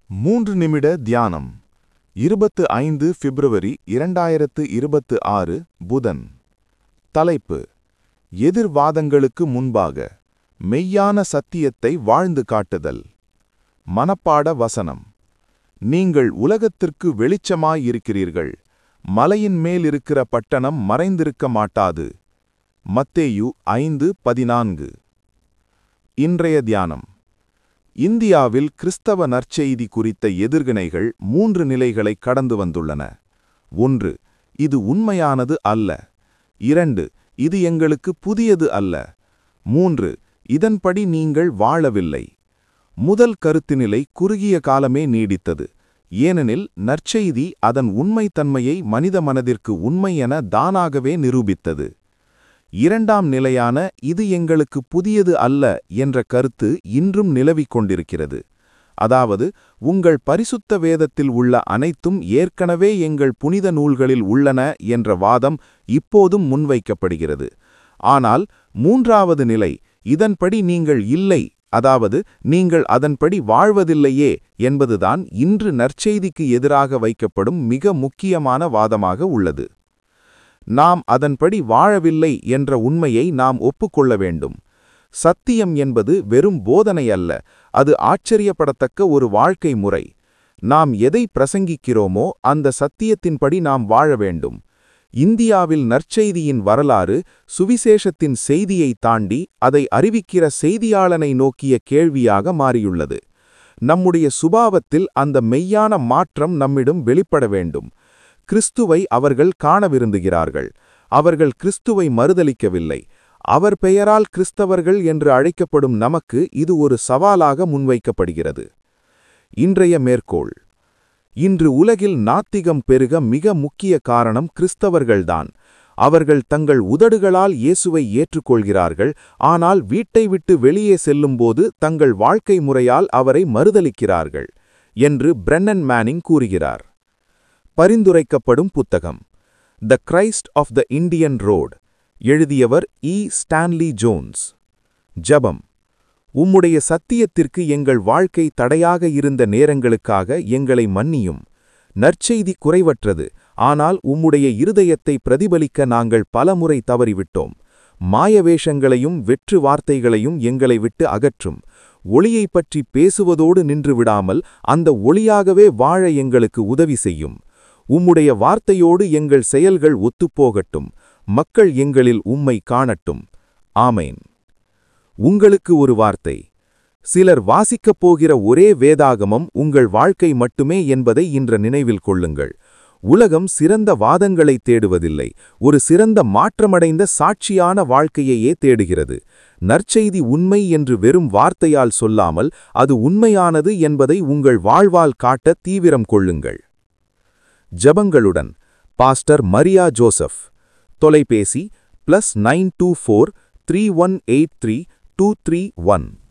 மூன்று நிமிட தியானம் இருபத்து ஐந்து பிப்ரவரி இரண்டாயிரத்து இருபத்து ஆறு புதன் தலைப்பு எதிர்வாதங்களுக்கு முன்பாக மெய்யான சத்தியத்தை வாழ்ந்து காட்டுதல் மனப்பாட வசனம் நீங்கள் உலகத்திற்கு வெளிச்சமாயிருக்கிறீர்கள் மலையின் மேலிருக்கிற பட்டணம் மறைந்திருக்க மாட்டாது மத்தேயு ஐந்து பதினான்கு இன்றைய தியானம் இந்தியாவில் கிறிஸ்தவ நற்செய்தி குறித்த எதிர்வினைகள் மூன்று நிலைகளை கடந்து வந்துள்ளன ஒன்று இது உண்மையானது அல்ல இரண்டு இது எங்களுக்கு புதியது அல்ல மூன்று இதன்படி நீங்கள் வாழவில்லை முதல் கருத்துநிலை குறுகிய காலமே நீடித்தது ஏனெனில் நற்செய்தி அதன் உண்மைத்தன்மையை மனித மனதிற்கு உண்மை என தானாகவே நிரூபித்தது இரண்டாம் நிலையான இது எங்களுக்கு புதியது அல்ல என்ற கருத்து இன்றும் நிலவிக் கொண்டிருக்கிறது அதாவது உங்கள் பரிசுத்த வேதத்தில் உள்ள அனைத்தும் ஏற்கனவே எங்கள் புனித நூல்களில் உள்ளன என்ற வாதம் இப்போதும் முன்வைக்கப்படுகிறது ஆனால் மூன்றாவது நிலை இதன்படி நீங்கள் இல்லை அதாவது நீங்கள் அதன்படி வாழ்வதில்லையே என்பதுதான் இன்று நற்செய்திக்கு எதிராக வைக்கப்படும் மிக முக்கியமான வாதமாக உள்ளது நாம் அதன்படி வாழவில்லை என்ற உண்மையை நாம் ஒப்புக்கொள்ள வேண்டும் சத்தியம் என்பது வெறும் போதனை அல்ல அது ஆச்சரியப்படத்தக்க ஒரு வாழ்க்கை முறை நாம் எதை பிரசங்கிக்கிறோமோ அந்த சத்தியத்தின்படி நாம் வாழ வேண்டும் இந்தியாவில் நற்செய்தியின் வரலாறு சுவிசேஷத்தின் செய்தியை தாண்டி அதை அறிவிக்கிற செய்தியாளனை நோக்கிய கேள்வியாக மாறியுள்ளது நம்முடைய சுபாவத்தில் அந்த மெய்யான மாற்றம் நம்மிடம் வெளிப்பட வேண்டும் கிறிஸ்துவை அவர்கள் காண விரும்புகிறார்கள் அவர்கள் கிறிஸ்துவை மறுதலிக்கவில்லை அவர் பெயரால் கிறிஸ்தவர்கள் என்று அழைக்கப்படும் நமக்கு இது ஒரு சவாலாக முன்வைக்கப்படுகிறது இன்றைய மேற்கோள் இன்று உலகில் நாத்திகம் பெருக மிக முக்கிய காரணம் கிறிஸ்தவர்கள்தான் அவர்கள் தங்கள் உதடுகளால் இயேசுவை ஏற்றுக்கொள்கிறார்கள் ஆனால் வீட்டை விட்டு வெளியே செல்லும்போது தங்கள் வாழ்க்கை முறையால் அவரை மறுதலிக்கிறார்கள் என்று பிரென்னன் மேனிங் கூறுகிறார் பரிந்துரைக்கப்படும் புத்தகம் the Christ of the Indian road எழுதியவர் இ ஸ்டான்லி ஜோன்ஸ் ஜபம் உம்முடைய சத்தியத்திற்கு எங்கள் வாழ்க்கை தடையாக இருந்த நேரங்களுக்காக எங்களை மன்னியும் நற்செய்தி குறைவற்றது ஆனால் உம்முடைய இருதயத்தை பிரதிபலிக்க நாங்கள் பலமுறை தவறிவிட்டோம் மாயவேஷங்களையும் வெற்று வார்த்தைகளையும் எங்களை விட்டு அகற்றும் ஒளியை பற்றி பேசுவதோடு நின்று விடாமல் அந்த ஒளியாகவே வாழ எங்களுக்கு உதவி செய்யும் உம்முடைய வார்த்தையோடு எங்கள் செயல்கள் ஒத்துப்போகட்டும் மக்கள் எங்களில் உம்மை காணட்டும் ஆமேன் உங்களுக்கு ஒரு வார்த்தை சிலர் வாசிக்கப் போகிற ஒரே வேதாகமம் உங்கள் வாழ்க்கை மட்டுமே என்பதை இன்ற நினைவில் கொள்ளுங்கள் உலகம் சிறந்த வாதங்களை தேடுவதில்லை ஒரு சிறந்த மாற்றமடைந்த சாட்சியான வாழ்க்கையையே தேடுகிறது நற்செய்தி உண்மை என்று வெறும் வார்த்தையால் சொல்லாமல் அது உண்மையானது என்பதை உங்கள் வாழ்வால் காட்ட தீவிரம் கொள்ளுங்கள் ஜபங்களுடன் பாஸ்டர் மரியா ஜோசப் தொலைபேசி plus nine two four three one eight three two three one